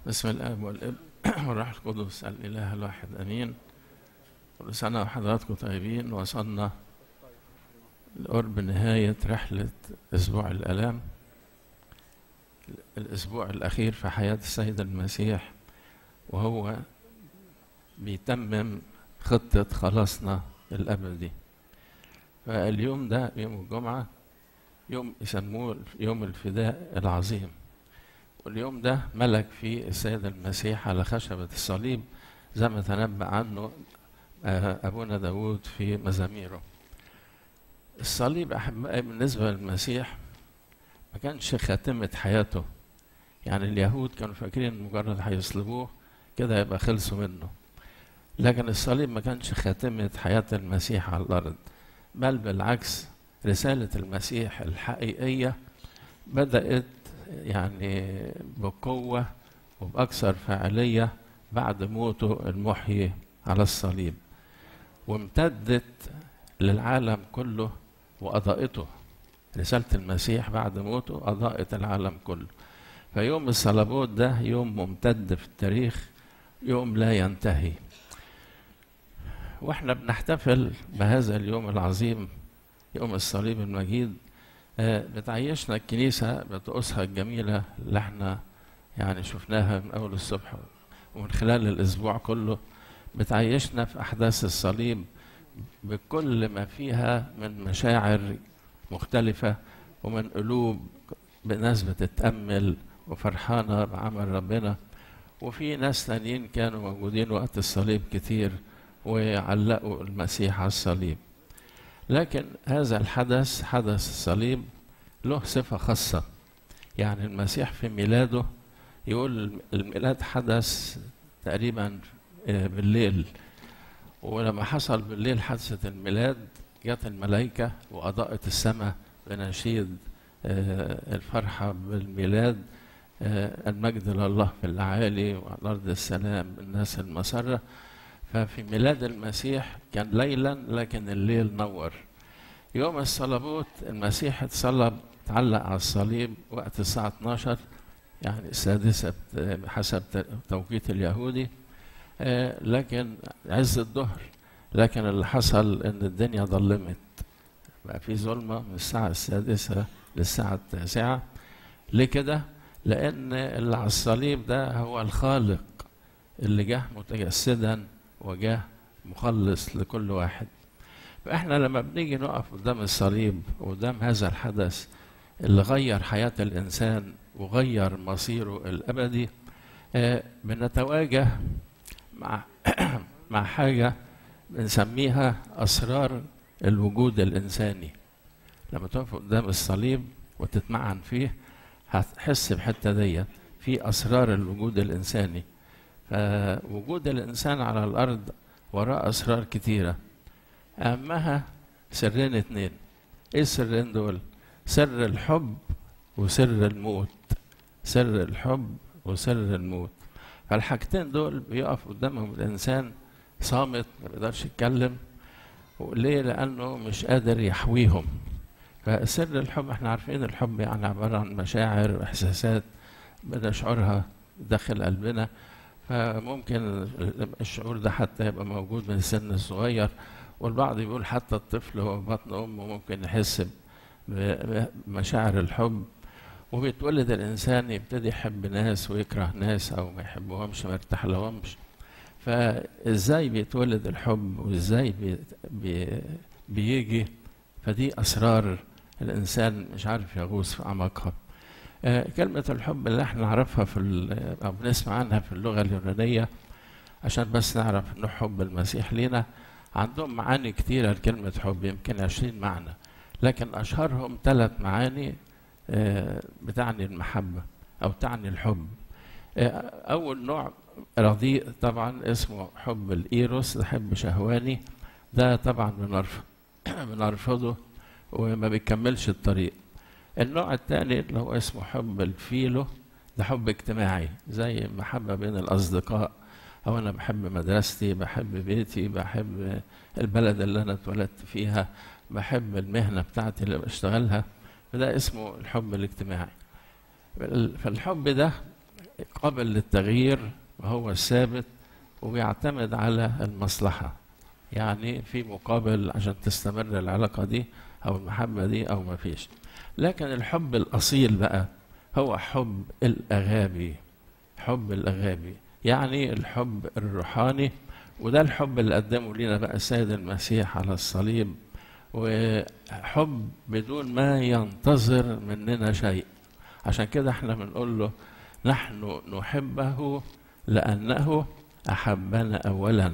بسم الاب والابن والروح القدس الاله الواحد امين كل سنه وحضراتكم طيبين وصلنا لقرب نهايه رحله اسبوع الالام الاسبوع الاخير في حياه السيد المسيح وهو بيتمم خطه خلاصنا الابدي فاليوم ده يوم الجمعه يوم يسموه يوم الفداء العظيم واليوم ده ملك فيه السيد المسيح على خشبة الصليب زي ما تنبأ عنه أبونا داود في مزاميره الصليب أحبائي بالنسبة للمسيح ما كانش خاتمة حياته يعني اليهود كانوا فاكرين مجرد هيصلبوه كده يبقى خلصوا منه لكن الصليب ما كانش خاتمة حياة المسيح على الأرض بل بالعكس رسالة المسيح الحقيقية بدأت يعني بقوة وبأكثر فاعلية بعد موته المحيي على الصليب وامتدت للعالم كله وأضاءته رسالة المسيح بعد موته أضاءت العالم كله فيوم الصلبوت ده يوم ممتد في التاريخ يوم لا ينتهي واحنا بنحتفل بهذا اليوم العظيم يوم الصليب المجيد بتعيشنا الكنيسة بطقوسها الجميلة اللي احنا يعني شفناها من أول الصبح ومن خلال الأسبوع كله بتعيشنا في أحداث الصليب بكل ما فيها من مشاعر مختلفة ومن قلوب ناس بتتأمل وفرحانة بعمل ربنا وفي ناس تانيين كانوا موجودين وقت الصليب كتير وعلقوا المسيح على الصليب لكن هذا الحدث حدث الصليب له صفة خاصة يعني المسيح في ميلاده يقول الميلاد حدث تقريبا بالليل ولما حصل بالليل حادثة الميلاد جت الملائكة وأضاءت السماء بنشيد الفرحة بالميلاد المجد لله في الأعالي وعلى الأرض السلام الناس المسرة ففي ميلاد المسيح كان ليلا لكن الليل نور يوم الصلبوت المسيح اتصلب تعلق على الصليب وقت الساعة 12 يعني السادسة حسب توقيت اليهودي لكن عز الظهر لكن اللي حصل ان الدنيا ظلمت بقى في ظلمة من الساعة السادسة للساعة التاسعة ليه كده؟ لأن اللي على الصليب ده هو الخالق اللي جه متجسدا وجاه مخلص لكل واحد فاحنا لما بنيجي نقف قدام الصليب قدام هذا الحدث اللي غير حياة الإنسان وغير مصيره الأبدي آه بنتواجه مع مع حاجة بنسميها أسرار الوجود الإنساني لما تقف قدام الصليب وتتمعن فيه هتحس بحتة دي في أسرار الوجود الإنساني فوجود الإنسان على الأرض وراء أسرار كتيرة أهمها سرين اتنين إيه السرين دول؟ سر الحب وسر الموت سر الحب وسر الموت فالحاجتين دول بيقف قدامهم الإنسان صامت ما بيقدرش يتكلم وليه؟ لأنه مش قادر يحويهم فسر الحب احنا عارفين الحب يعني عبارة عن مشاعر وإحساسات بنشعرها داخل قلبنا فممكن الشعور ده حتى يبقى موجود من السن الصغير والبعض يقول حتى الطفل هو بطن امه ممكن يحس بمشاعر الحب وبيتولد الانسان يبتدي يحب ناس ويكره ناس او ما يحبهمش ما يرتاح لهمش فازاي بيتولد الحب وازاي بي بي بيجي فدي اسرار الانسان مش عارف يغوص في اعماقها كلمة الحب اللي احنا نعرفها في أو بنسمع عنها في اللغة اليونانية عشان بس نعرف إنه حب المسيح لينا عندهم معاني كتيرة لكلمة حب يمكن عشرين معنى لكن أشهرهم ثلاث معاني بتعني المحبة أو تعني الحب أول نوع رديء طبعا اسمه حب الإيروس ده حب شهواني ده طبعا بنرفض بنرفضه وما بيكملش الطريق النوع الثاني اللي هو اسمه حب الفيلو ده حب اجتماعي زي محبة بين الأصدقاء أو أنا بحب مدرستي بحب بيتي بحب البلد اللي أنا اتولدت فيها بحب المهنة بتاعتي اللي بشتغلها فده اسمه الحب الاجتماعي فالحب ده قابل للتغيير وهو الثابت وبيعتمد على المصلحة يعني في مقابل عشان تستمر العلاقة دي أو المحبة دي أو ما فيش لكن الحب الأصيل بقى هو حب الأغابي حب الأغابي يعني الحب الروحاني وده الحب اللي قدمه لنا بقى السيد المسيح على الصليب وحب بدون ما ينتظر مننا شيء عشان كده احنا بنقول له نحن نحبه لأنه أحبنا أولا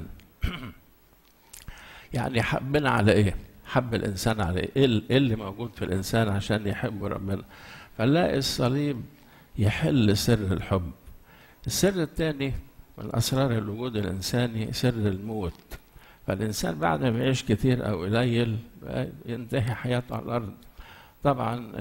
يعني حبنا على إيه؟ حب الإنسان على إيه؟ إيه اللي موجود في الإنسان عشان يحب ربنا؟ فنلاقي الصليب يحل سر الحب السر الثاني من أسرار الوجود الإنساني سر الموت فالإنسان بعد ما يعيش كتير أو قليل ينتهي حياته على الأرض طبعا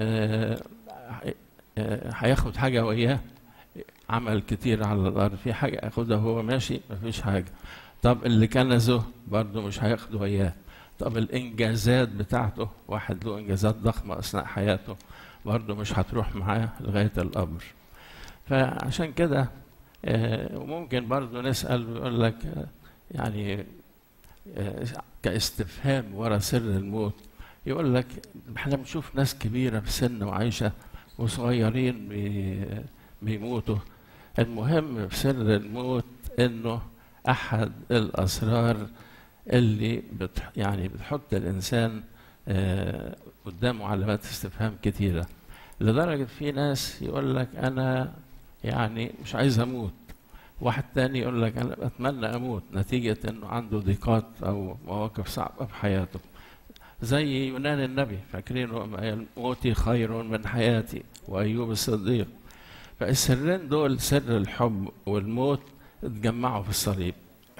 هياخد حاجة وإياه عمل كتير على الأرض في حاجة ياخدها وهو ماشي مفيش حاجة طب اللي كنزه برضه مش هياخده وإياه طب الإنجازات بتاعته واحد له إنجازات ضخمة أثناء حياته برضه مش هتروح معاه لغاية القبر فعشان كده وممكن برضه نسأل ويقول لك يعني كاستفهام ورا سر الموت يقول لك احنا بنشوف ناس كبيرة في السن وعايشة وصغيرين بيموتوا المهم في سر الموت انه احد الاسرار اللي بتح يعني بتحط الانسان قدامه علامات استفهام كتيرة لدرجة في ناس يقول لك أنا يعني مش عايز أموت واحد تاني يقول لك أنا أتمنى أموت نتيجة إنه عنده ضيقات أو مواقف صعبة في حياته زي يونان النبي فاكرين موتي خير من حياتي وأيوب الصديق فالسرين دول سر الحب والموت اتجمعوا في الصليب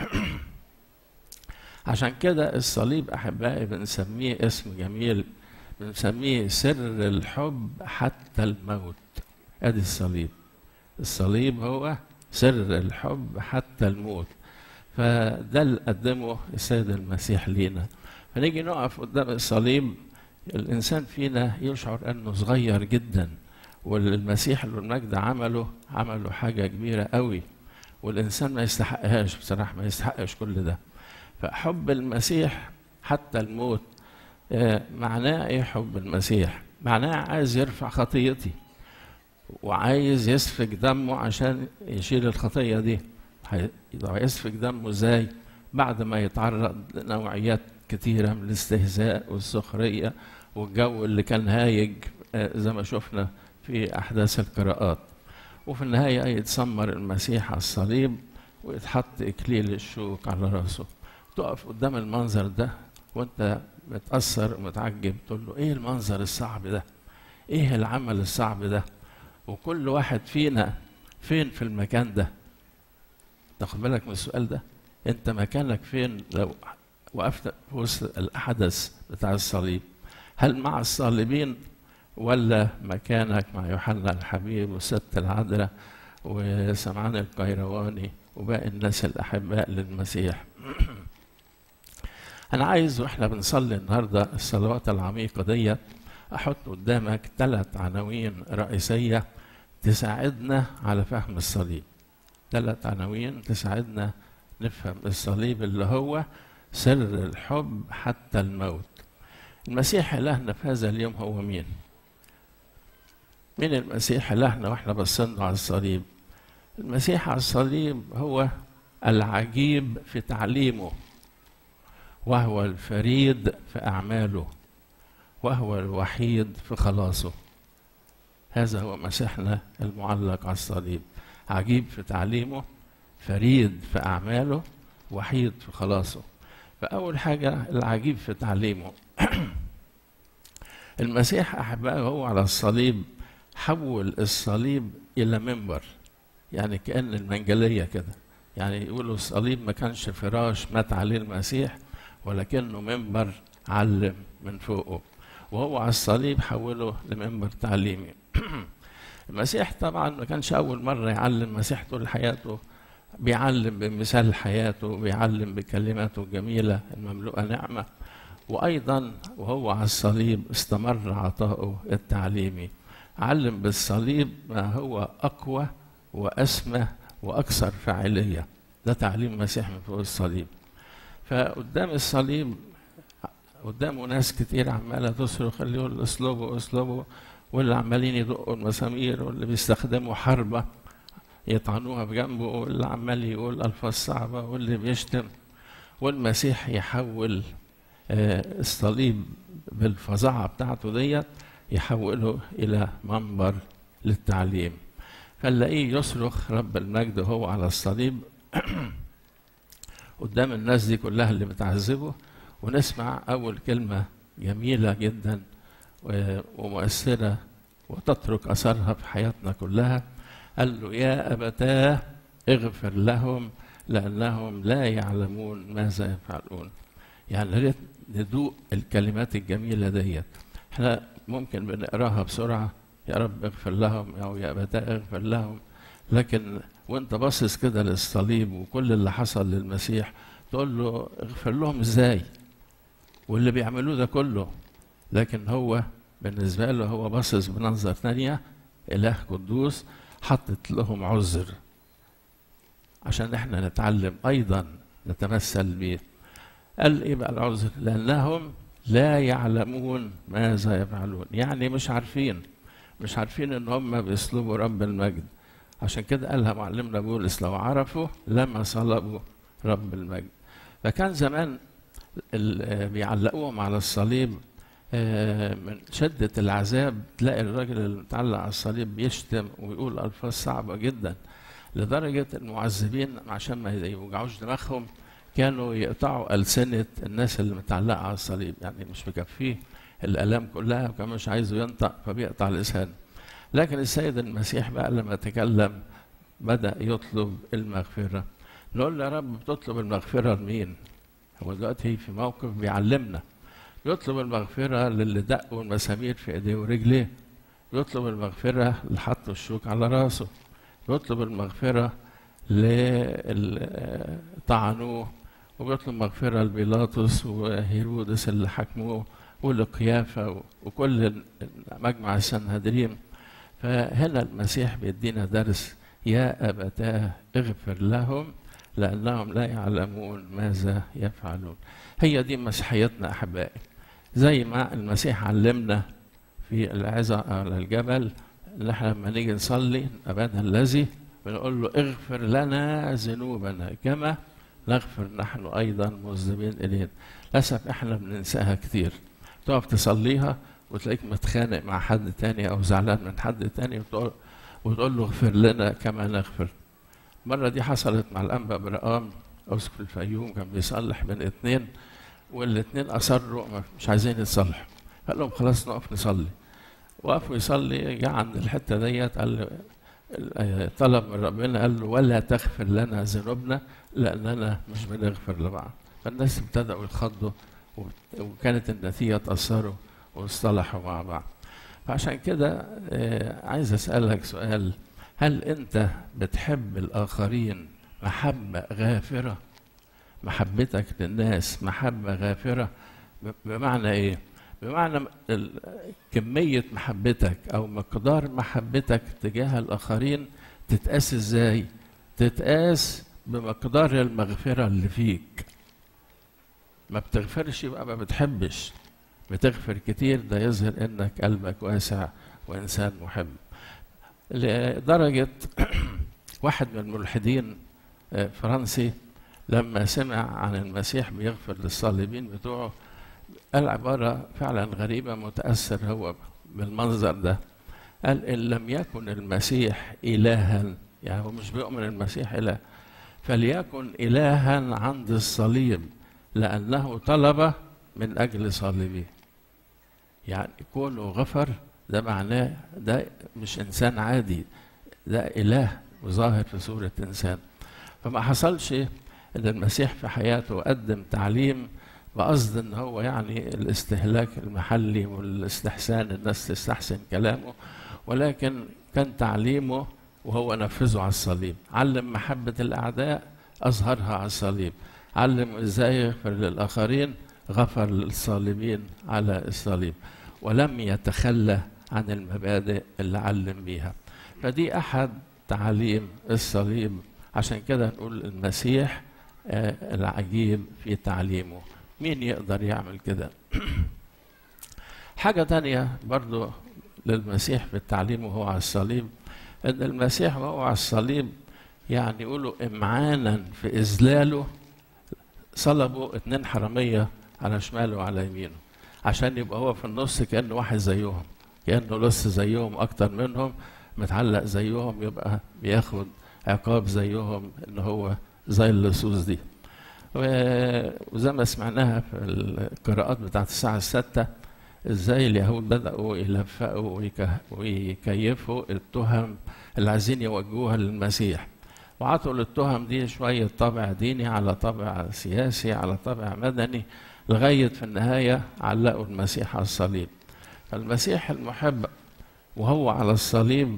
عشان كده الصليب أحبائي بنسميه اسم جميل بنسميه سر الحب حتى الموت ادي الصليب الصليب هو سر الحب حتى الموت فده اللي قدمه السيد المسيح لينا فنيجي نقف قدام الصليب الانسان فينا يشعر انه صغير جدا والمسيح اللي المجد عمله عمله حاجه كبيره قوي والانسان ما يستحقهاش بصراحه ما يستحقش كل ده فحب المسيح حتى الموت معناه ايه حب المسيح معناه عايز يرفع خطيتي وعايز يسفك دمه عشان يشيل الخطيه دي يسفك دمه ازاي بعد ما يتعرض لنوعيات كتيرة من الاستهزاء والسخرية والجو اللي كان هايج زي ما شفنا في أحداث القراءات وفي النهاية يتسمر المسيح على الصليب ويتحط إكليل الشوك على راسه تقف قدام المنظر ده وانت متأثر ومتعجب تقول له ايه المنظر الصعب ده ايه العمل الصعب ده وكل واحد فينا فين في المكان ده تاخد بالك من السؤال ده انت مكانك فين لو وقفت في وسط الحدث بتاع الصليب هل مع الصالبين ولا مكانك مع يوحنا الحبيب والست العذراء وسمعان القيرواني وباقي الناس الأحباء للمسيح أنا عايز وإحنا بنصلي النهاردة الصلوات العميقة دي أحط قدامك ثلاث عناوين رئيسية تساعدنا على فهم الصليب ثلاث عناوين تساعدنا نفهم الصليب اللي هو سر الحب حتى الموت المسيح إلهنا في هذا اليوم هو مين؟ مين المسيح إلهنا وإحنا بصينا على الصليب؟ المسيح على الصليب هو العجيب في تعليمه وهو الفريد في أعماله وهو الوحيد في خلاصه هذا هو مسيحنا المعلق على الصليب عجيب في تعليمه فريد في أعماله وحيد في خلاصه فأول حاجة العجيب في تعليمه المسيح أحبائه هو على الصليب حول الصليب إلى منبر يعني كأن المنجلية كده يعني يقولوا الصليب ما كانش فراش مات عليه المسيح ولكنه منبر علم من فوقه وهو على الصليب حوله لمنبر تعليمي المسيح طبعا ما كانش أول مرة يعلم المسيح طول حياته بيعلم بمثال حياته بيعلم بكلماته الجميلة المملوءة نعمة وأيضا وهو على الصليب استمر عطاؤه التعليمي علم بالصليب ما هو أقوى وأسمى وأكثر فاعلية ده تعليم المسيح من فوق الصليب فقدام الصليب قدامه ناس كتير عمالة تصرخ اللي يقول اسلبوا اسلبوا واللي عمالين يدقوا المسامير واللي بيستخدموا حربة يطعنوها بجنبه واللي عمال يقول ألفاظ صعبة واللي بيشتم والمسيح يحول الصليب بالفظاعة بتاعته ديت يحوله إلى منبر للتعليم فنلاقيه يصرخ رب المجد وهو على الصليب قدام الناس دي كلها اللي بتعذبه ونسمع أول كلمة جميلة جدا ومؤثرة وتترك أثرها في حياتنا كلها قال له يا أبتاه اغفر لهم لأنهم لا يعلمون ماذا يفعلون يعني ريت ندوق الكلمات الجميلة ديت احنا ممكن بنقراها بسرعة يا رب اغفر لهم أو يا أبتاه اغفر لهم لكن وانت باصص كده للصليب وكل اللي حصل للمسيح تقول له اغفر لهم ازاي واللي بيعملوه ده كله لكن هو بالنسبة له هو باصص بنظر ثانية إله قدوس حطت لهم عذر عشان احنا نتعلم أيضا نتمثل به قال ايه بقى العذر لأنهم لا يعلمون ماذا يفعلون يعني مش عارفين مش عارفين ان هم بيصلبوا رب المجد عشان كده قالها معلمنا بولس لو عرفوا لما صلبوا رب المجد فكان زمان بيعلقوهم على الصليب من شدة العذاب تلاقي الراجل اللي متعلق على الصليب بيشتم ويقول ألفاظ صعبة جدا لدرجة المعذبين عشان ما يوجعوش دماغهم كانوا يقطعوا ألسنة الناس اللي متعلقة على الصليب يعني مش مكفيه الآلام كلها وكان مش عايزه ينطق فبيقطع لسانه لكن السيد المسيح بقى لما تكلم بدأ يطلب المغفرة نقول له يا رب بتطلب المغفرة لمين؟ هو دلوقتي في موقف بيعلمنا يطلب المغفرة للي دقوا المسامير في ايديه ورجليه يطلب المغفرة اللي حطوا الشوك على راسه يطلب المغفرة اللي طعنوه وبيطلب مغفرة لبيلاطس وهيرودس اللي حكموه ولقيافة وكل مجمع السنهدريم فهنا المسيح بيدينا درس يا أبتاه اغفر لهم لأنهم لا يعلمون ماذا يفعلون هي دي مسيحيتنا أحبائي زي ما المسيح علمنا في العظة على الجبل ان احنا لما نيجي نصلي ابانا الذي بنقول له اغفر لنا ذنوبنا كما نغفر نحن ايضا مذنبين الينا للاسف احنا بننساها كتير تقف تصليها وتلاقيك متخانق مع حد تاني او زعلان من حد تاني وتقول, وتقول له اغفر لنا كما نغفر المره دي حصلت مع الانبا برقام اسقف الفيوم كان بيصلح بين اثنين والاثنين اصروا مش عايزين يتصلحوا قال لهم خلاص نقف نصلي وقفوا يصلي جه عند الحته ديت قال طلب من ربنا قال له ولا تغفر لنا ذنوبنا لاننا مش بنغفر لبعض فالناس ابتدأوا يتخضوا وكانت النتيجه تأثروا واصطلحوا مع بعض فعشان كده عايز اسالك سؤال هل انت بتحب الاخرين محبه غافره محبتك للناس محبه غافره بمعنى ايه بمعنى كمية محبتك أو مقدار محبتك تجاه الآخرين تتقاس إزاي؟ تتقاس بمقدار المغفرة اللي فيك. ما بتغفرش يبقى ما بتحبش. بتغفر كتير ده يظهر إنك قلبك واسع وإنسان محب. لدرجة واحد من الملحدين فرنسي لما سمع عن المسيح بيغفر للصليبين بتوعه قال عبارة فعلا غريبة متأثر هو بالمنظر ده قال إن لم يكن المسيح إلها يعني هو مش بيؤمن المسيح إله فليكن إلها عند الصليب لأنه طلب من أجل صليبه يعني كونه غفر ده معناه ده مش إنسان عادي ده إله وظاهر في صورة إنسان فما حصلش إن المسيح في حياته قدم تعليم بقصد ان هو يعني الاستهلاك المحلي والاستحسان الناس تستحسن كلامه ولكن كان تعليمه وهو نفذه على الصليب علم محبة الأعداء أظهرها على الصليب علم إزاي يغفر للآخرين غفر للصالبين على الصليب ولم يتخلى عن المبادئ اللي علم بيها فدي أحد تعاليم الصليب عشان كده نقول المسيح آه، العجيب في تعليمه مين يقدر يعمل كده حاجة تانية برضو للمسيح في التعليم وهو على الصليب ان المسيح وهو على الصليب يعني يقولوا امعانا في اذلاله صلبوا اتنين حرامية على شماله وعلى يمينه عشان يبقى هو في النص كأنه واحد زيهم كأنه لص زيهم أكتر منهم متعلق زيهم يبقى بياخد عقاب زيهم إن هو زي اللصوص دي و- وزي ما سمعناها في القراءات بتاعت الساعة الستة ازاي اليهود بدأوا يلفقوا ويك- ويكيفوا التهم اللي عايزين يوجهوها للمسيح وعطوا للتهم دي شوية طابع ديني على طابع سياسي على طابع مدني لغاية في النهاية علقوا المسيح على الصليب فالمسيح المحب وهو على الصليب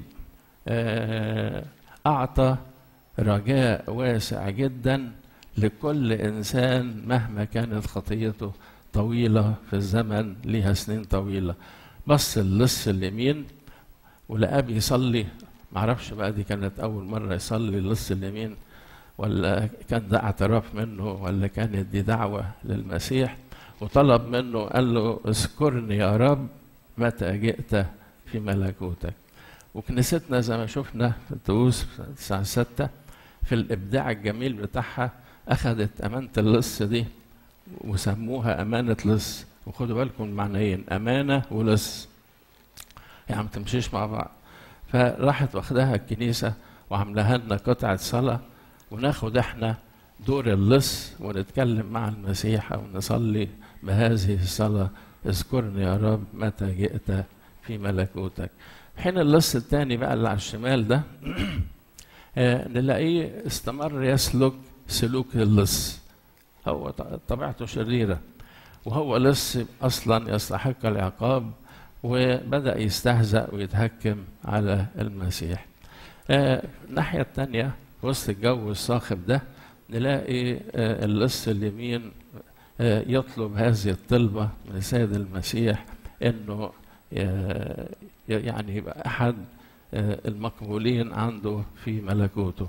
آه، أعطى رجاء واسع جدا لكل إنسان مهما كانت خطيته طويلة في الزمن ليها سنين طويلة بص اللص اليمين ولقاه بيصلي معرفش بقى دي كانت أول مرة يصلي اللص اليمين ولا كان ده اعتراف منه ولا كانت دي دعوة للمسيح وطلب منه قال له اذكرني يا رب متى جئت في ملكوتك وكنيستنا زي ما شفنا في الطقوس الساعة ستة في الإبداع الجميل بتاعها أخذت أمانة اللص دي وسموها أمانة لص وخدوا بالكم المعنيين أمانة ولص يعني ما تمشيش مع بعض فراحت واخداها الكنيسة وعاملاها لنا قطعة صلاة وناخد احنا دور اللص ونتكلم مع المسيح أو نصلي بهذه الصلاة اذكرني يا رب متى جئت في ملكوتك حين اللص الثاني بقى اللي على الشمال ده آه، نلاقيه استمر يسلك سلوك اللص هو ط- طبيعته شريرة وهو لص أصلا يستحق العقاب وبدأ يستهزأ ويتهكم على المسيح آه، الناحية التانية وسط الجو الصاخب ده نلاقي آه، اللص اليمين آه، يطلب هذه الطلبة من السيد المسيح انه آه، يعني يبقى احد آه، المقبولين عنده في ملكوته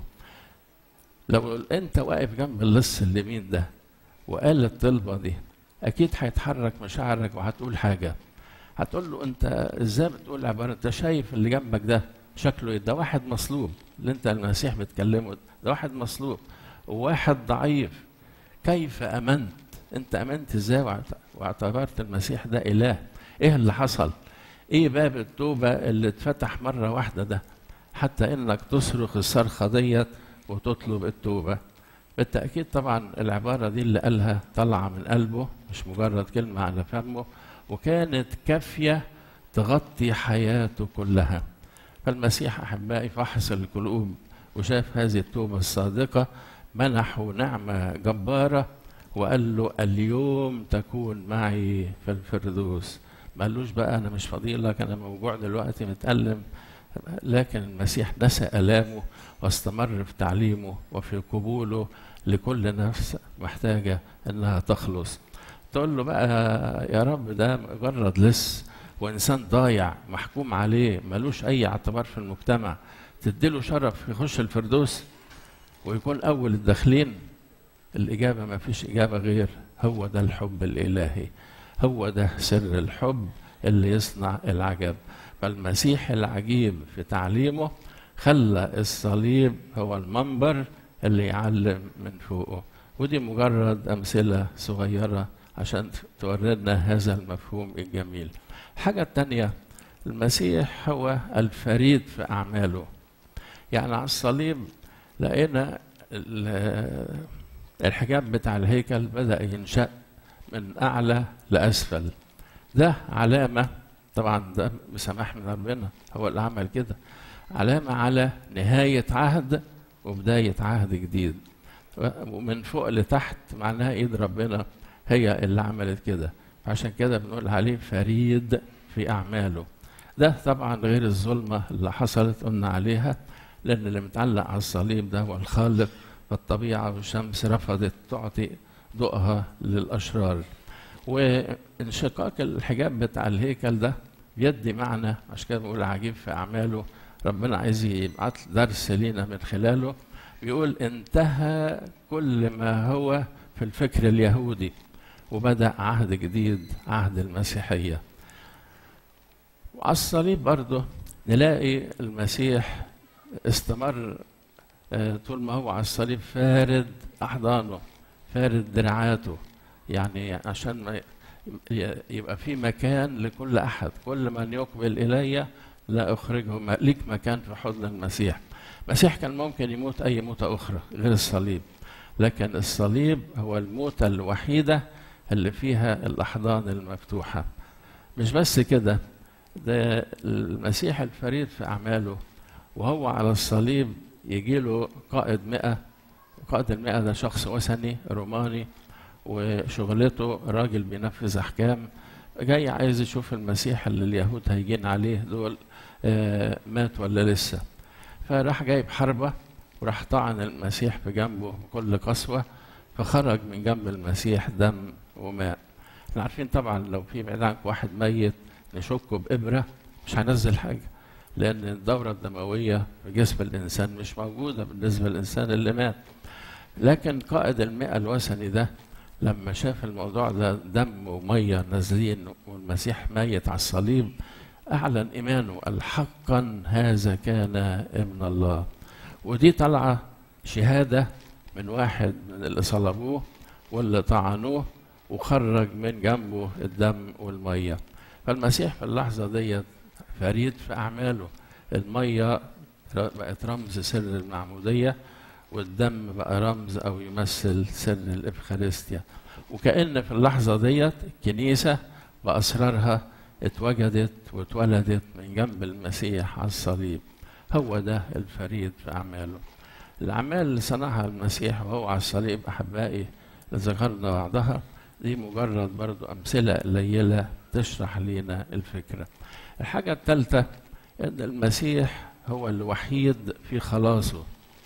لو انت واقف جنب اللص اليمين ده وقال الطلبة دي اكيد هيتحرك مشاعرك وهتقول حاجة هتقول له انت ازاي بتقول عبارة انت شايف اللي جنبك ده شكله ايه ده واحد مصلوب اللي انت المسيح بتكلمه ده واحد مصلوب وواحد ضعيف كيف امنت انت امنت ازاي واعت- واعتبرت المسيح ده اله ايه اللي حصل ايه باب التوبه اللي اتفتح مره واحده ده حتى انك تصرخ الصرخه ديت وتطلب التوبه بالتاكيد طبعا العباره دي اللي قالها طالعه من قلبه مش مجرد كلمه على فمه وكانت كافيه تغطي حياته كلها فالمسيح احبائي فحص القلوب وشاف هذه التوبه الصادقه منحه نعمه جباره وقال له اليوم تكون معي في الفردوس ما قالوش بقى انا مش فضيلك انا موجوع دلوقتي متألم لكن المسيح نسى آلامه واستمر في تعليمه وفي قبوله لكل نفس محتاجة انها تخلص تقول له بقى يا رب ده مجرد لص وانسان ضايع محكوم عليه ملوش اي اعتبار في المجتمع تديله شرف يخش الفردوس ويكون اول الداخلين الاجابه ما فيش اجابه غير هو ده الحب الالهي هو ده سر الحب اللي يصنع العجب فالمسيح العجيب في تعليمه خلى الصليب هو المنبر اللي يعلم من فوقه ودي مجرد امثله صغيره عشان تورينا هذا المفهوم الجميل الحاجه الثانيه المسيح هو الفريد في اعماله يعني على الصليب لقينا ال- الحجاب بتاع الهيكل بدأ ينشأ من أعلى لأسفل ده علامة طبعا ده بسماح من ربنا هو اللي عمل كده علامة على نهاية عهد وبداية عهد جديد ومن فوق لتحت معناها ايد ربنا هي اللي عملت كده عشان كده بنقول عليه فريد في أعماله ده طبعا غير الظلمة اللي حصلت قلنا عليها لأن اللي متعلق على الصليب ده هو الخالق فالطبيعة والشمس رفضت تعطي ضوءها للأشرار وانشقاق الحجاب بتاع الهيكل ده بيدي معنى عشان كده بقول عجيب في أعماله ربنا عايز يبعت درس لينا من خلاله بيقول انتهى كل ما هو في الفكر اليهودي وبدأ عهد جديد عهد المسيحية وعلى الصليب برضه نلاقي المسيح استمر طول ما هو على الصليب فارد أحضانه فارد دراعاته يعني عشان ما يبقى في مكان لكل أحد كل من يقبل إلي لا أخرجه ليك مكان في حضن المسيح المسيح كان ممكن يموت أي موتة أخرى غير الصليب لكن الصليب هو الموتة الوحيدة اللي فيها الأحضان المفتوحة مش بس كده ده المسيح الفريد في أعماله وهو على الصليب يجي له قائد مئة قائد المئة ده شخص وثني روماني وشغلته راجل بينفذ أحكام جاي عايز يشوف المسيح اللي اليهود هيجين عليه دول آه مات ولا لسه فراح جايب حربة وراح طعن المسيح في جنبه بكل قسوة فخرج من جنب المسيح دم وماء احنا عارفين طبعا لو في بعيد عنك واحد ميت نشكه بإبرة مش هنزل حاجة لأن الدورة الدموية في جسم الإنسان مش موجودة بالنسبة للإنسان اللي مات لكن قائد المئة الوثني ده لما شاف الموضوع ده دم ومية نازلين والمسيح ميت على الصليب أعلن إيمانه قال حقا هذا كان ابن الله ودي طالعة شهادة من واحد من اللي صلبوه واللي طعنوه وخرج من جنبه الدم والمية فالمسيح في اللحظة ديت فريد في أعماله المية بقت رمز سر المعمودية والدم بقى رمز أو يمثل سر الإفخارستيا وكأن في اللحظة ديت الكنيسة بأسرارها اتوجدت واتولدت من جنب المسيح على الصليب هو ده الفريد في أعماله الأعمال اللي صنعها المسيح وهو على الصليب أحبائي ذكرنا بعضها دي مجرد برضو أمثلة قليلة تشرح لنا الفكرة الحاجة الثالثة أن المسيح هو الوحيد في خلاصه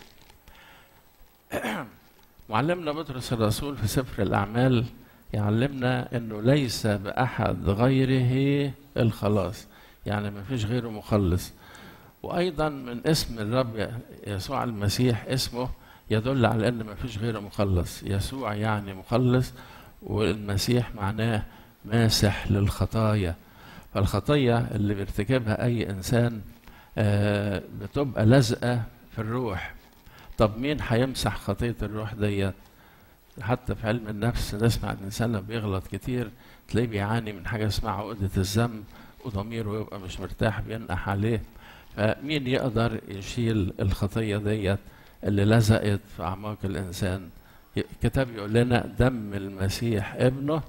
معلمنا بطرس الرسول في سفر الأعمال يعلمنا أنه ليس بأحد غيره الخلاص يعني ما فيش غيره مخلص وأيضا من اسم الرب يسوع المسيح اسمه يدل على أن ما فيش غيره مخلص يسوع يعني مخلص والمسيح معناه ماسح للخطايا فالخطية اللي بيرتكبها أي إنسان آه بتبقى لازقة في الروح طب مين هيمسح خطية الروح ديت حتى في علم النفس نسمع الإنسان لما بيغلط كتير تلاقيه بيعاني من حاجة اسمها عقدة الذنب وضميره يبقى مش مرتاح بينقح عليه فمين يقدر يشيل الخطية ديت اللي لزقت في أعماق الإنسان الكتاب يقول لنا دم المسيح ابنه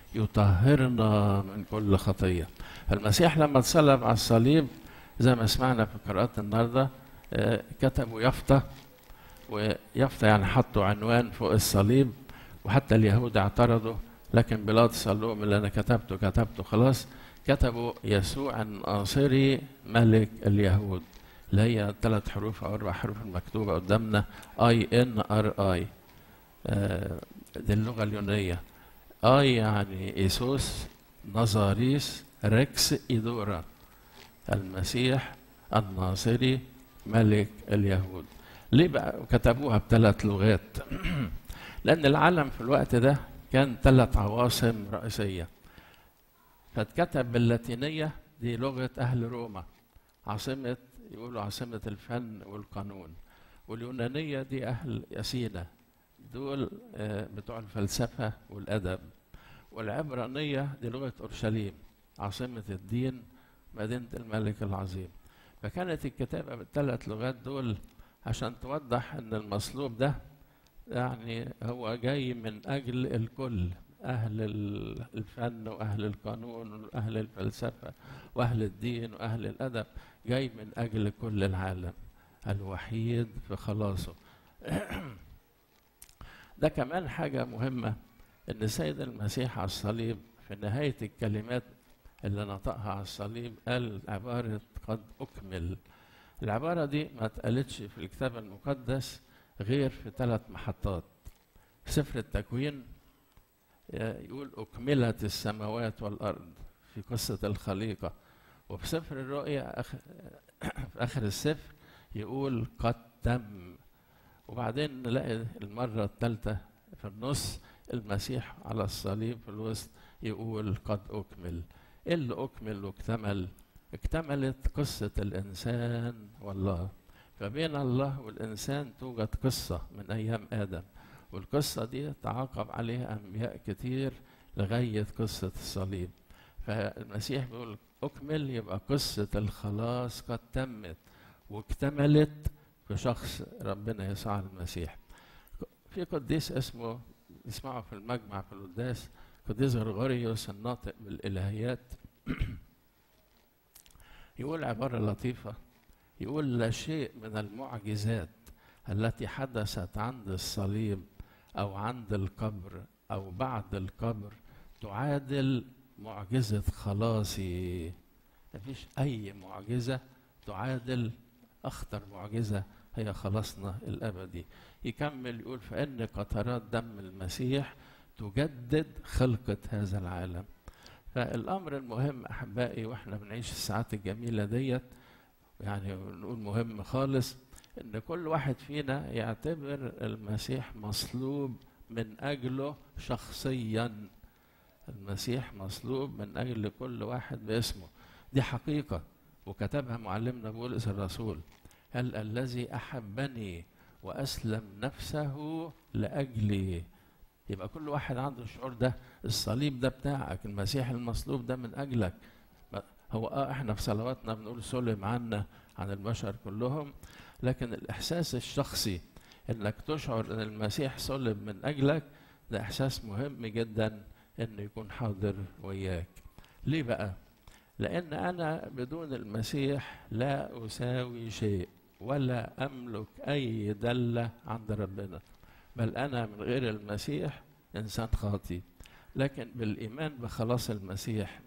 يطهرنا من كل خطية المسيح لما اتصلب على الصليب زي ما سمعنا في قراءات النهارده كتبوا يافطة ويافطة يعني حطوا عنوان فوق الصليب وحتى اليهود اعترضوا لكن بيلاطس قال لهم اللي انا كتبته كتبته خلاص كتبوا يسوع الناصري ملك اليهود اللي هي ثلاث حروف او اربع حروف المكتوبه قدامنا اي ان ار اي دي اللغه اليونانيه اي يعني ايسوس نظاريس ريكس ايدورا المسيح الناصري ملك اليهود ليه بقى كتبوها بثلاث لغات لان العالم في الوقت ده كان ثلاث عواصم رئيسيه فاتكتب باللاتينيه دي لغه اهل روما عاصمه يقولوا عاصمه الفن والقانون واليونانيه دي اهل يسينا دول بتوع الفلسفه والادب والعبرانيه دي لغه اورشليم عاصمه الدين مدينه الملك العظيم فكانت الكتابه بالثلاث لغات دول عشان توضح ان المصلوب ده يعني هو جاي من اجل الكل اهل الفن واهل القانون واهل الفلسفه واهل الدين واهل الادب جاي من اجل كل العالم الوحيد في خلاصه ده كمان حاجه مهمه ان السيد المسيح على الصليب في نهايه الكلمات اللي نطقها على الصليب قال عباره قد اكمل العبارة دي ما اتقالتش في الكتاب المقدس غير في ثلاث محطات في سفر التكوين يقول أكملت السماوات والأرض في قصة الخليقة وفي سفر الرؤيا آخر في آخر السفر يقول قد تم وبعدين نلاقي المرة الثالثة في النص المسيح على الصليب في الوسط يقول قد أكمل إيه اللي أكمل واكتمل اكتملت قصة الإنسان والله فبين الله والإنسان توجد قصة من أيام آدم والقصة دي تعاقب عليها أنبياء كتير لغاية قصة الصليب فالمسيح بيقول أكمل يبقى قصة الخلاص قد تمت واكتملت في شخص ربنا يسوع المسيح في قديس اسمه اسمعوا في المجمع في القداس قديس غرغوريوس الناطق بالإلهيات يقول عبارة لطيفة يقول لا شيء من المعجزات التي حدثت عند الصليب أو عند القبر أو بعد القبر تعادل معجزة خلاصي مفيش أي معجزة تعادل أخطر معجزة هي خلاصنا الأبدي يكمل يقول فإن قطرات دم المسيح تجدد خلقة هذا العالم فالأمر المهم أحبائي وإحنا بنعيش الساعات الجميلة ديت يعني نقول مهم خالص إن كل واحد فينا يعتبر المسيح مصلوب من أجله شخصيا المسيح مصلوب من أجل كل واحد باسمه دي حقيقة وكتبها معلمنا بولس الرسول هل الذي أحبني وأسلم نفسه لأجلي يبقى كل واحد عنده الشعور ده الصليب ده بتاعك المسيح المصلوب ده من أجلك هو اه احنا في صلواتنا بنقول سلم عنا عن البشر كلهم لكن الإحساس الشخصي انك تشعر ان المسيح صلب من أجلك ده إحساس مهم جدا انه يكون حاضر وياك ليه بقى لان انا بدون المسيح لا اساوي شيء ولا املك اي دله عند ربنا بل انا من غير المسيح انسان خاطي لكن بالايمان بخلاص المسيح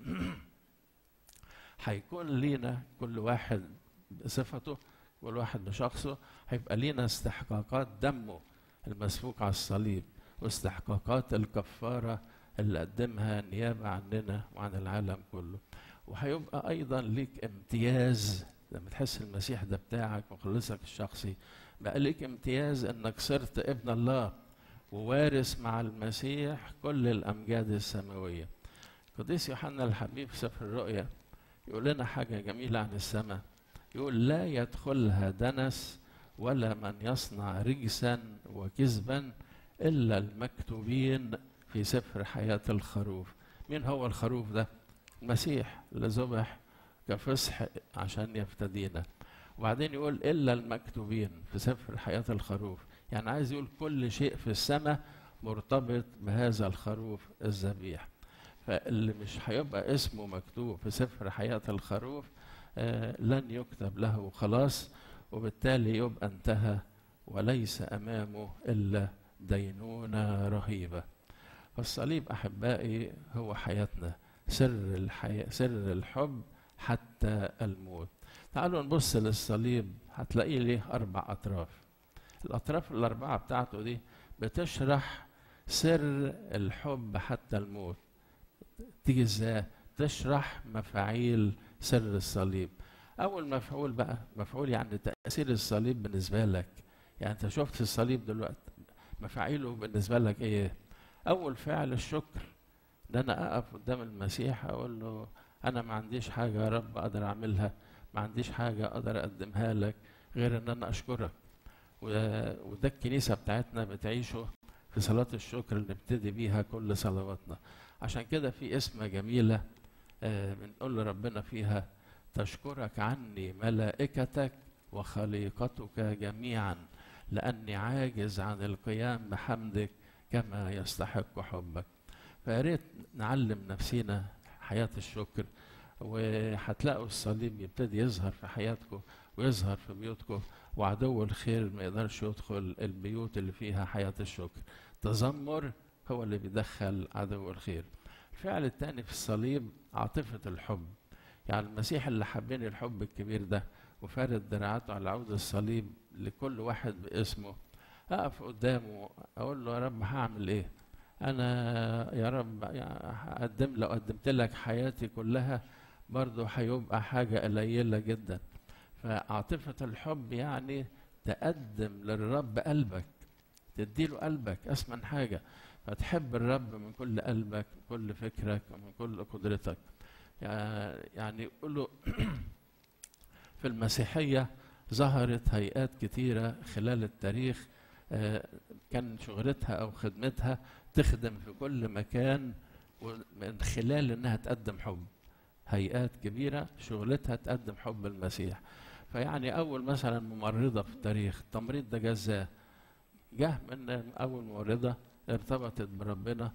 هيكون لينا كل واحد بصفته كل واحد بشخصه هيبقى لينا استحقاقات دمه المسفوك على الصليب واستحقاقات الكفاره اللي قدمها نيابة عننا وعن العالم كله وهيبقى أيضا ليك امتياز لما تحس المسيح ده بتاعك مخلصك الشخصي بقى ليك امتياز انك صرت ابن الله ووارث مع المسيح كل الامجاد السماويه قديس يوحنا الحبيب في سفر الرؤيا يقول لنا حاجه جميله عن السماء يقول لا يدخلها دنس ولا من يصنع رجسا وكذبا الا المكتوبين في سفر حياة الخروف مين هو الخروف ده المسيح اللي ذبح كفصح عشان يفتدينا وبعدين يقول إلا المكتوبين في سفر حياة الخروف يعني عايز يقول كل شيء في السماء مرتبط بهذا الخروف الذبيح فاللي مش هيبقى اسمه مكتوب في سفر حياة الخروف آه لن يكتب له خلاص وبالتالي يبقى انتهى وليس أمامه إلا دينونة رهيبة فالصليب احبائي هو حياتنا سر الحياة سر الحب حتى الموت تعالوا نبص للصليب هتلاقيه ليه اربع اطراف الاطراف الاربعه بتاعته دي بتشرح سر الحب حتى الموت تيجي ازاي تشرح مفاعيل سر الصليب اول مفعول بقى مفعول يعني تاثير الصليب بالنسبه لك يعني انت شفت الصليب دلوقتي مفاعيله بالنسبه لك ايه اول فعل الشكر ده انا اقف قدام المسيح اقول له انا ما عنديش حاجه يا رب اقدر اعملها ما عنديش حاجه اقدر اقدمها لك غير ان انا اشكرك وده الكنيسه بتاعتنا بتعيشه في صلاه الشكر اللي نبتدي بيها كل صلواتنا عشان كده في اسمه جميله آه بنقول لربنا فيها تشكرك عني ملائكتك وخليقتك جميعا لاني عاجز عن القيام بحمدك كما يستحق حبك فيا ريت نعلم نفسينا حياة الشكر وهتلاقوا الصليب يبتدي يظهر في حياتكم ويظهر في بيوتكم وعدو الخير ما يقدرش يدخل البيوت اللي فيها حياة الشكر تذمر هو اللي بيدخل عدو الخير الفعل الثاني في الصليب عاطفة الحب يعني المسيح اللي حبني الحب الكبير ده وفارد دراعاته على عود الصليب لكل واحد باسمه اقف قدامه اقول له يا رب هعمل ايه انا يا رب اقدم لو قدمت لك حياتي كلها برضه هيبقى حاجة قليلة جدا فعاطفة الحب يعني تقدم للرب قلبك تديله قلبك أثمن حاجة فتحب الرب من كل قلبك من كل فكرك ومن كل قدرتك يعني يقولوا في المسيحية ظهرت هيئات كتيرة خلال التاريخ كان شغلتها أو خدمتها تخدم في كل مكان من خلال إنها تقدم حب هيئات كبيرة شغلتها تقدم حب المسيح فيعني أول مثلا ممرضة في التاريخ التمريض ده جزاه جه من أول ممرضة ارتبطت بربنا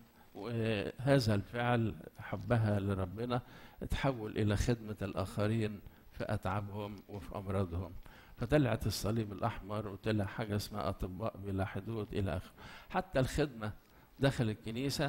وهذا الفعل حبها لربنا تحول إلى خدمة الآخرين في أتعابهم وفي أمراضهم فطلعت الصليب الأحمر وطلع حاجة اسمها أطباء بلا حدود إلى آخره حتى الخدمة داخل الكنيسة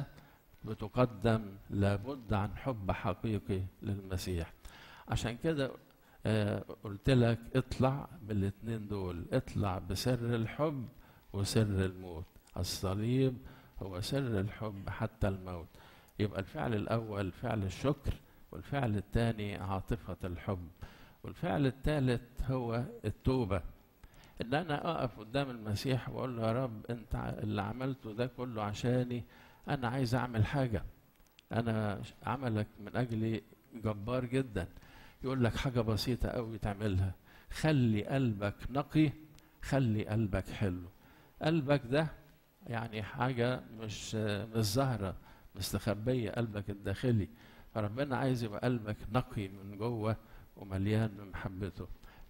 بتقدم لابد عن حب حقيقي للمسيح عشان كده آه قلت لك اطلع بالاثنين دول اطلع بسر الحب وسر الموت الصليب هو سر الحب حتى الموت يبقى الفعل الأول فعل الشكر والفعل الثاني عاطفة الحب والفعل الثالث هو التوبة ان انا اقف قدام المسيح واقول له يا رب انت اللي عملته ده كله عشاني انا عايز اعمل حاجة انا عملك من اجلي جبار جدا يقول لك حاجة بسيطة قوي تعملها خلي قلبك نقي خلي قلبك حلو قلبك ده يعني حاجة مش مش ظاهرة مستخبية قلبك الداخلي فربنا عايز يبقى قلبك نقي من جوه ومليان بمحبته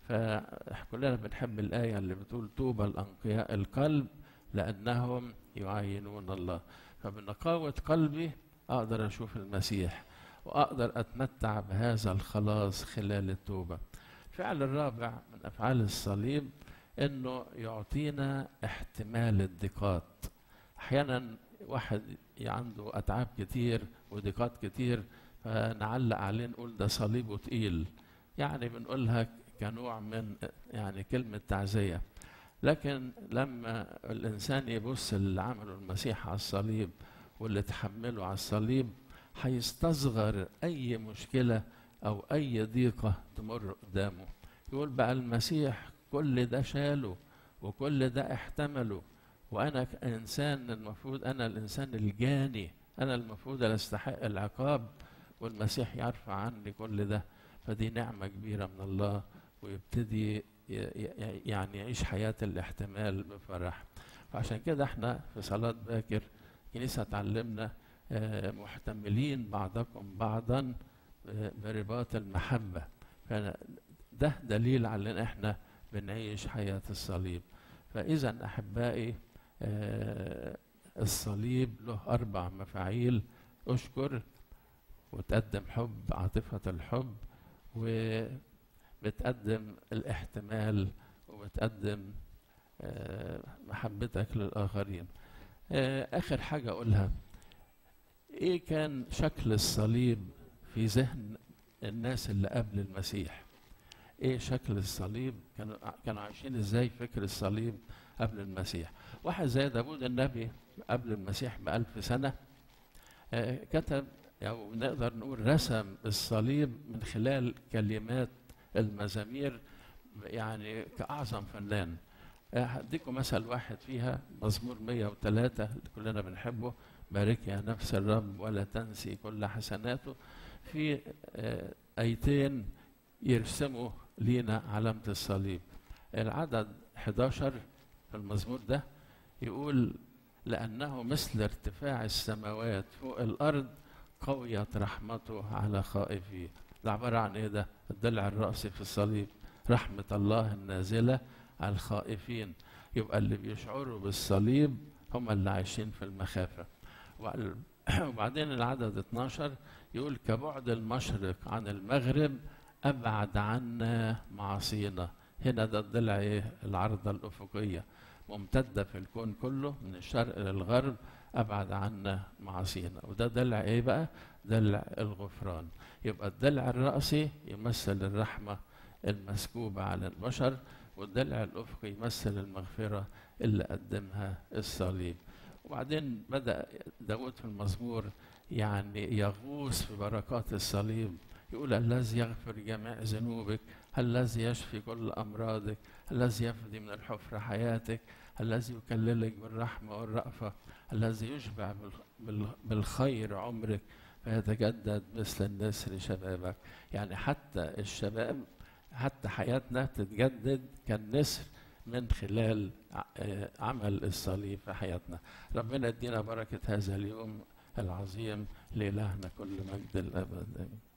فكلنا بنحب الآية اللي بتقول طوبى الأنقياء القلب لأنهم يعاينون الله فبنقاوة قلبي أقدر أشوف المسيح وأقدر أتمتع بهذا الخلاص خلال التوبة الفعل الرابع من أفعال الصليب أنه يعطينا احتمال الضيقات أحيانا واحد عنده أتعاب كتير وضيقات كتير فنعلق عليه نقول ده صليبه تقيل يعني بنقولها كنوع من يعني كلمة تعزية لكن لما الإنسان يبص اللي عمله المسيح على الصليب واللي تحمله على الصليب هيستصغر أي مشكلة أو أي ضيقة تمر قدامه يقول بقى المسيح كل ده شاله وكل ده احتمله وأنا كإنسان المفروض أنا الإنسان الجاني أنا المفروض أستحق العقاب والمسيح يرفع عني كل ده فدي نعمة كبيرة من الله ويبتدي يعني يعيش حياة الاحتمال بفرح فعشان كده احنا في صلاة باكر كنيسة تعلمنا محتملين بعضكم بعضا برباط المحبة ده دليل على ان احنا بنعيش حياة الصليب فإذا أحبائي الصليب له أربع مفاعيل أشكر وتقدم حب عاطفة الحب وبتقدم الاحتمال وبتقدم محبتك للآخرين آخر حاجة أقولها إيه كان شكل الصليب في ذهن الناس اللي قبل المسيح ايه شكل الصليب كانوا كانوا عايشين ازاي فكر الصليب قبل المسيح واحد زي داود النبي قبل المسيح بألف سنة آه كتب أو نقدر نقول رسم الصليب من خلال كلمات المزامير يعني كأعظم فنان هديكم مثل واحد فيها مزمور 103 اللي كلنا بنحبه بارك يا نفس الرب ولا تنسي كل حسناته في آه ايتين يرسموا لينا علامة الصليب العدد 11 في المزمور ده يقول لأنه مثل ارتفاع السماوات فوق الأرض قويت رحمته على خائفيه ده عبارة عن إيه ده الضلع الرأسي في الصليب رحمة الله النازلة على الخائفين يبقى اللي بيشعروا بالصليب هم اللي عايشين في المخافة وبعدين العدد 12 يقول كبعد المشرق عن المغرب أبعد عنا معاصينا هنا ده الضلع إيه العرضة الأفقية ممتدة في الكون كله من الشرق للغرب أبعد عنا معاصينا وده ضلع إيه بقى ضلع الغفران يبقى الضلع الرأسي يمثل الرحمة المسكوبة على البشر والضلع الأفقي يمثل المغفرة اللي قدمها الصليب وبعدين بدأ داود في المزمور يعني يغوص في بركات الصليب يقول الذي يغفر جميع ذنوبك الذي يشفي كل أمراضك الذي يفدي من الحفرة حياتك الذي يكللك بالرحمة والرأفة الذي يشبع بالخير عمرك فيتجدد مثل النسر شبابك يعني حتى الشباب حتى حياتنا تتجدد كالنسر من خلال عمل الصليب في حياتنا ربنا يدينا بركة هذا اليوم العظيم لإلهنا كل مجد الأبد آمين